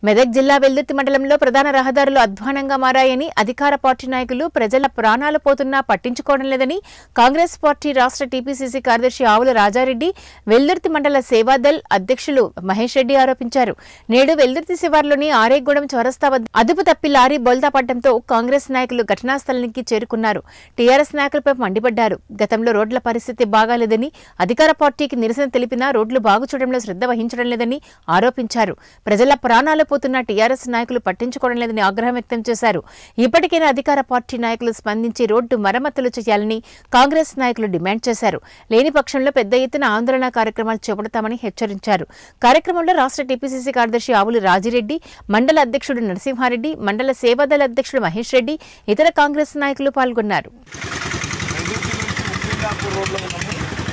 మెదక్ జిల్లా వెల్దుర్తి మండలంలో ప్రధాన రహదారులు అధ్వానంగా మారాయని అధికార పార్టీ నాయకులు ప్రజల ప్రాణాలు పోతున్నా పట్టించుకోవడం లేదని కాంగ్రెస్ పార్టీ రాష్ట్ర టీపీసీసీ కార్యదర్శి ఆవుల రాజారెడ్డి వెల్దుర్తి మండల సేవాదల్ అధ్యక్షులు మహేష్ రెడ్డి ఆరోపించారు నేడు వెల్దుర్తి శివార్లోని ఆరేగూడెం చౌరస్తా వద్ద అదుపు తప్పి లారీ బోల్తా పడడంతో కాంగ్రెస్ నాయకులు ఘటనా స్థలానికి చేరుకున్నారు టీఆర్ఎస్ నాయకులపై మండిపడ్డారు గతంలో రోడ్ల పరిస్థితి బాగాలేదని అధికార పార్టీకి నిరసన తెలిపినా రోడ్లు బాగు చూడడంలో శ్రద్ధ వహించడం లేదని ఆరోపించారు ప్రజల ప్రాణాలు పోతున్న టీఆర్ఎస్ నాయకులు పట్టించుకోవడం లేదని ఆగ్రహం వ్యక్తం చేశారు ఇప్పటికైనా అధికార పార్టీ నాయకులు స్పందించి రోడ్డు మరమ్మతులు చేయాలని కాంగ్రెస్ నాయకులు డిమాండ్ చేశారు లేని పక్షంలో పెద్ద ఎత్తున ఆందోళన కార్యక్రమాలు చేపడతామని హెచ్చరించారు కార్యక్రమంలో రాష్ట్ర టీపీసీసీ కార్యదర్శి ఆవులు రాజిరెడ్డి మండల అధ్యక్షుడు నరసింహారెడ్డి మండల సేవాదళ అధ్యక్షుడు మహేష్ రెడ్డి ఇతర కాంగ్రెస్ నాయకులు పాల్గొన్నారు మెదక్ నుంచి ఉప్పిందాపూర్ రోడ్లో ఉన్నాము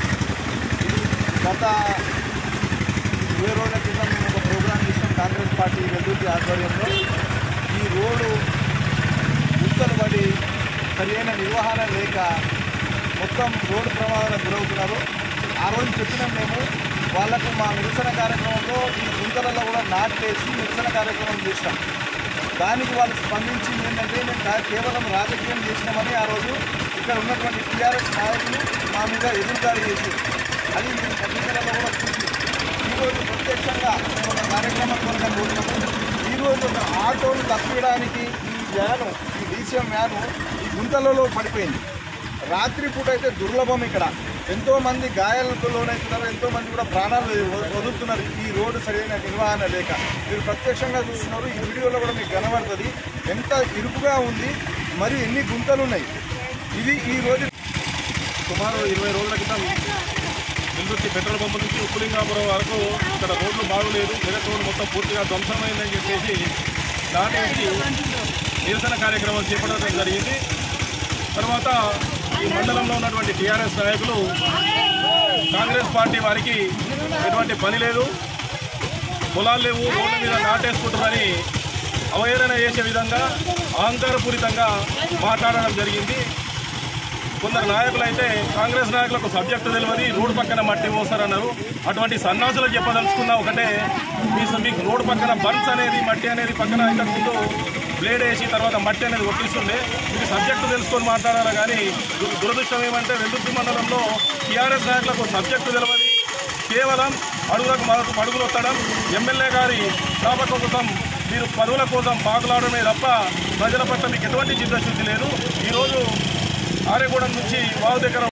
గత ఇరవై రోజుల క్రితం మేము ఒక ప్రోగ్రాం చేసాం కాంగ్రెస్ పార్టీ వెల్లుర్తి ఆధ్వర్యంలో ఈ రోడ్డు గుంతలు పడి సరైన నిర్వహణ లేక మొత్తం రోడ్డు ప్రమాదాలకు గురవుతున్నారు ఆ రోజు చెప్పినాం మేము వాళ్ళకు మా నిరసన కార్యక్రమంలో ఈ గుంతలలో కూడా నాటేసి నిరసన కార్యక్రమం చేసినాం దానికి వాళ్ళు స్పందించి ఏంటంటే మేము కా- కేవలం రాజకీయం చేసినామని ఆ రోజు ఇక్కడ ఉన్నటువంటి టీఆర్ఎస్ నాయకులు మా మీద ఎదురుదాడి చేసి అది మేము పత్రికలలో కూడా చూసి ఈరోజు ప్రత్యక్షంగా మేము ఒక కార్యక్రమం కొనడం పోతున్నాము ఈరోజు ఒక ఆటోను తప్పియడానికి ఈ వ్యాను ఈ డీసీఎం వ్యాను ఈ గుంతలలో పడిపోయింది రాత్రిపూట అయితే దుర్లభం ఇక్కడ ఎంతో మంది గాయాలకు లోనవుతున్నారు ఎంతో మంది కూడా ప్రాణాలు వ- వదులుతున్నారు ఈ రోడ్డు సరైన నిర్వహణ లేక మీరు ప్రత్యక్షంగా చూస్తున్నారు ఈ వీడియోలో కూడా మీకు కనబడుతుంది ఎంత ఇరుకుగా ఉంది మరి ఎన్ని గుంతలు ఉన్నాయి ఇది ఈ రోజు సుమారు ఇరవై రోజుల క్రితం నిందుర్తి పెట్రోల్ పంపు నుంచి ఉప్పులింగాపురం వరకు ఇక్కడ రోడ్లు బాగోలేదు మెదక్ రోడ్డు మొత్తం పూర్తిగా ధ్వంసమైందని చెప్పేసి దాని నుంచి నిరసన కార్యక్రమం చేపట్టడం జరిగింది తర్వాత ఈ మండలంలో ఉన్నటువంటి టీఆర్ఎస్ నాయకులు కాంగ్రెస్ పార్టీ వారికి ఎటువంటి పని లేదు పొలాలు లేవు రోడ్ల మీద నాటేసుకుంటారని అవహేళన చేసే విధంగా అహంకారపూరితంగా మాట్లాడడం జరిగింది కొందరు నాయకులు అయితే కాంగ్రెస్ నాయకులకు సబ్జెక్టు తెలియదు రోడ్డు పక్కన మట్టి మోస్తారన్నారు అటువంటి సన్నాసులకు చెప్పదలుచుకున్న ఒకటే మీ మీకు రోడ్డు పక్కన బన్స్ అనేది మట్టి అనేది పక్కన ఇంతకుముందు బ్లేడ్ వేసి తర్వాత మట్టి అనేది ఒప్పిస్తుండే మీకు సబ్జెక్టు తెలుసుకొని మాట్లాడాలి కానీ దు- దురదృష్టం ఏమంటే వెల్లుర్తి మండలంలో టీఆర్ఎస్ నాయకులకు సబ్జెక్టు తెలియదు కేవలం అడుగులకు మరొక అడుగులు వస్తడం ఎమ్మెల్యే గారి జ్ఞాపకం కోసం మీరు పదవుల కోసం పాకులాడమే తప్ప ప్రజల పట్ల మీకు ఎటువంటి చిత్తశుద్ధి లేదు ఈరోజు ఆరేగూడెం నుంచి వాగు దగ్గర